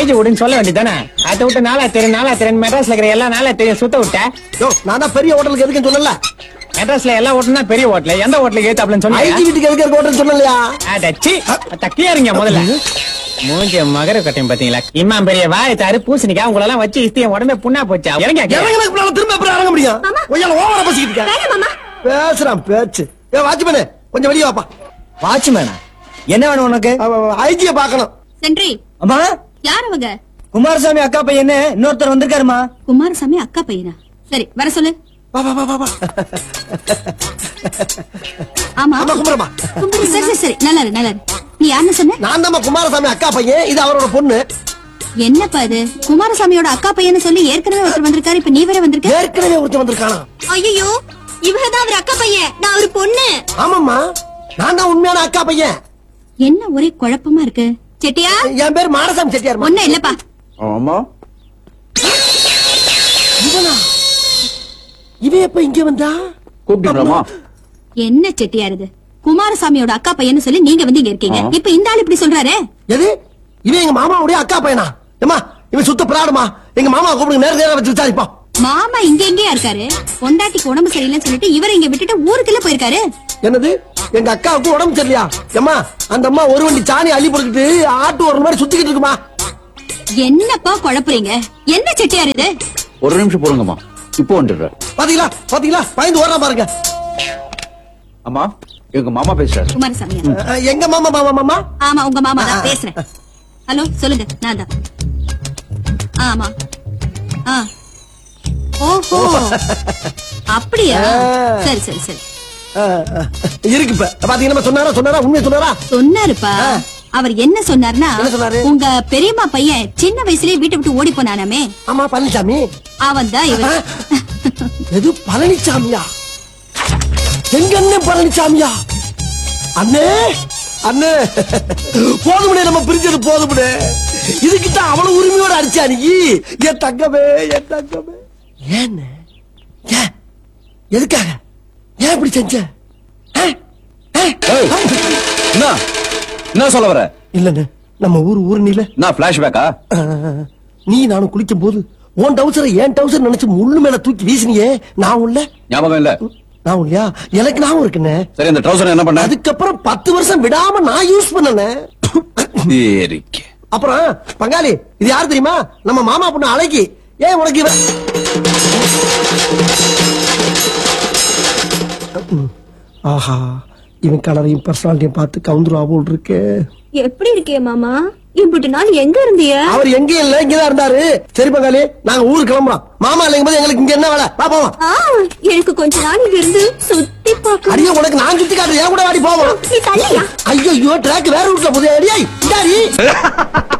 IG விடுன்னு சொல்ல வேண்டியதானே அதை விட்டு நாளா தெரியும் நாளா தெரியும் மெட்ராஸ்ல இருக்கிற எல்லா நாளா தெரியும் சுத்த விட்ட யோ நான் தான் பெரிய ஹோட்டலுக்கு எதுக்குன்னு சொன்னல மெட்ராஸ்ல எல்லா ஹோட்டலும் பெரிய ஹோட்டல் எந்த ஹோட்டலுக்கு ஏத்தாப்லன்னு ஐடி சொன்னீங்க வீட்டுக்கு எதுக்கு இருக்க ஹோட்டல் சொன்னலையா அடச்சி தக்கியா இருங்க முதல்ல மூஞ்சி மகர கட்டையும் பாத்தீங்களா இம்மா பெரிய வாய் தாரு பூசணிக்கா உங்களை எல்லாம் வச்சு இஸ்தி என் உடம்பே புண்ணா போச்சா இறங்க இறங்கினதுக்கு பின்னால திரும்ப எப்படி இறங்க முடியும் ஒய்யால ஓவரா பேசிக்கிட்டு இருக்க பேசுறான் பேச்சு ஏ வாட்ச்மேனே கொஞ்சம் வெளியே வாப்பா வாட்ச்மேனா என்ன வேணும் உனக்கு ஐஜிய பார்க்கணும் சென்றி அம்மா யார் அவங்க குமாரசாமி அக்கா பையன்னு இன்னொருத்தர் வந்திருக்காருமா குமாரசாமி அக்கா பையனா சரி வர சொல்லு வா வா வா வா வா ஆமா ஆமா குமரமா கும்பிடு. சரி சரி சரி நல்லா இரு, நல்லா இரு. நீ யாருன்னு சொன்ன நான் தான் குமாரசாமி அக்கா பையன் இது அவரோட பொண்ணு என்னப்பா இது குமாரசாமியோட அக்கா பையன்னு சொல்லி ஏற்கனவே ஒருத்தர் வந்திருக்காரு இப்ப நீ வேற வந்திருக்க ஏற்கனவே ஒருத்தன் வந்திருக்கானா ஐயோ இவங்கதான் அவர் அக்கா பையன் நான் ஒரு பொண்ணு ஆமாம்மா நான் தான் உண்மையான அக்கா பையன் என்ன ஒரே குழப்பமா இருக்கு செட்டியா என் பேர் மாரசாமி செட்டியார் ஒண்ணும் இல்லப்பா ஆமா இவனா இவன் எப்ப இங்க வந்தா கூப்பிட்டீங்களாமா என்ன செட்டியார் இது குமாரசாமியோட அக்கா பையன்னு சொல்லி நீங்க வந்து இங்க இருக்கீங்க இப்ப இந்த ஆள் இப்படி சொல்றாரு எது இவன் எங்க மாமாவுடைய அக்கா பையனா ஏமா இவன் சுத்த பிராடுமா எங்க மாமா கூப்பிடுங்க நேரம் நேரம் வச்சு விசாரிப்போம் மாமா இங்க எங்கேயா இருக்காரு பொண்டாட்டிக்கு உடம்பு சரியில்லைன்னு சொல்லிட்டு இவரை இங்க விட்டுட்டு ஊருக்குள்ள போயிருக்காரு என்னது எங்க அக்காவுக்கு உடம்பு சரியில்லையா ஏமா அந்த அம்மா ஒரு வண்டி சாணி அள்ளி போட்டுக்கிட்டு ஆட்டு ஒரு மாதிரி சுத்திக்கிட்டு இருக்குமா என்னப்பா குழப்புறீங்க என்ன செட்டியார் இது ஒரு நிமிஷம் பொறுங்கம்மா இப்போ வந்துடுறேன் பாத்தீங்களா பாத்தீங்களா பயந்து ஓடுறா பாருங்க அம்மா எங்க மாமா பேசுறாரு குமாரசாமியா அஹ், எங்க மாமா மாமா மாமா ஆமா உங்க மாமா தான் பேசுறேன் ஹலோ சொல்லுங்க நான் தான் ஆமா ஆ ஓஹோ அப்படியா சரி சரி சரி அஹ், அஹ், இருக்கு இப்ப பாத்தீங்கன்னா சொன்னாரா சொன்னாரா உண்மையை சொன்னாரா சொன்னாருப்பா அவர் என்ன சொன்னார்னா என்ன சொன்னாரு? உங்க பெரியம்மா பையன் சின்ன வயசுலயே வீட்டை விட்டு ஓடி போனானாமே ஆமா பழனிசாமி அவன் தான் இவர் எது பழனிசாமியா எங்க அண்ணன் பழனிசாமியா அண்ணே அண்ணே போதுமுடே நம்ம பிரிஞ்சது போதுமுடே இதுக்கிட்ட அவ்வளவு உரிமையோட அடிச்சா நீ என் தங்கமே என் தங்கமே ஏன் ஏன் எதுக்காக ஏன் இப்படி செஞ்ச ஆ? ஆ? ஏய், என்ன என்ன சொல்ல வர இல்லண்ணே நம்ம ஊர் ஊர் நீல நான் பிளாஷ்பேக்கா நீ நானும் குளிக்கும் போது உன் டவுசரை என் டவுசர் நினைச்சு முள்ளு மேல தூக்கி வீசினியே நான் உள்ள ஞாபகம் இல்ல நான் இல்லையா எனக்கு ஞாபகம் இருக்குண்ணே சரி இந்த ட்ரௌசர் என்ன பண்ண அதுக்கப்புறம் பத்து வருஷம் விடாம நான் யூஸ் பண்ணனே சரிக்கு அப்புறம் பங்காளி இது யாரு தெரியுமா நம்ம மாமா பொண்ணு அழகி ஏன் உனக்கு இவ ஆஹா இவன் கலரையும் பர்சனாலிட்டியும் பார்த்து கவுந்துருவா போல் இருக்கு எப்படி இருக்கே மாமா இப்படி நாள் எங்க இருந்திய அவர் எங்கேயும் இல்ல இங்கதான் இருந்தாரு சரி பங்காளி நாங்க ஊருக்கு கிளம்புறோம் மாமா இல்லைங்க போது எங்களுக்கு இங்க என்ன வேலை வா போவோம் ஆ, எனக்கு கொஞ்ச நாள் இங்க இருந்து சுத்தி பார்க்க அடியே உனக்கு நான் சுத்தி காட்டுறேன் என் கூட வாடி போவோம் நீ தள்ளியா ஐயோ ட்ராக் வேற ரூட்ல போகுது அடியாய் இந்தாடி